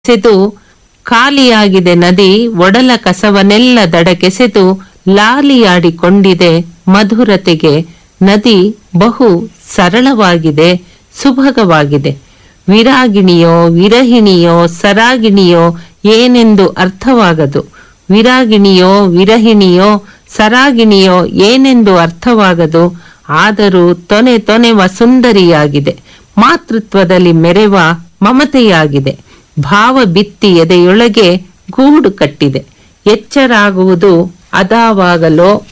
ಸೆದು ಖಾಲಿಯಾಗಿದೆ ನದಿ ಒಡಲ ಕಸವನ್ನೆಲ್ಲ ದಡಕೆಸೆದು ಲಾಲಿಯಾಡಿಕೊಂಡಿದೆ ಮಧುರತೆಗೆ ನದಿ ಬಹು ಸರಳವಾಗಿದೆ ಸುಭಗವಾಗಿದೆ ವಿರಾಗಿಣಿಯೋ ವಿರಹಿಣಿಯೋ ಸರಾಗಿಣಿಯೋ ಏನೆಂದು ಅರ್ಥವಾಗದು ವಿರಾಗಿಣಿಯೋ ವಿರಹಿಣಿಯೋ ಸರಾಗಿಣಿಯೋ ಏನೆಂದು ಅರ್ಥವಾಗದು ಆದರೂ ತೊನೆ ತೊನೆವ ಸುಂದರಿಯಾಗಿದೆ ಮಾತೃತ್ವದಲ್ಲಿ ಮೆರೆವ ಮಮತೆಯಾಗಿದೆ ಭಾವ ಬಿತ್ತಿ ಎದೆಯೊಳಗೆ ಗೂಡು ಕಟ್ಟಿದೆ ಎಚ್ಚರಾಗುವುದು ಅದಾವಾಗಲೋ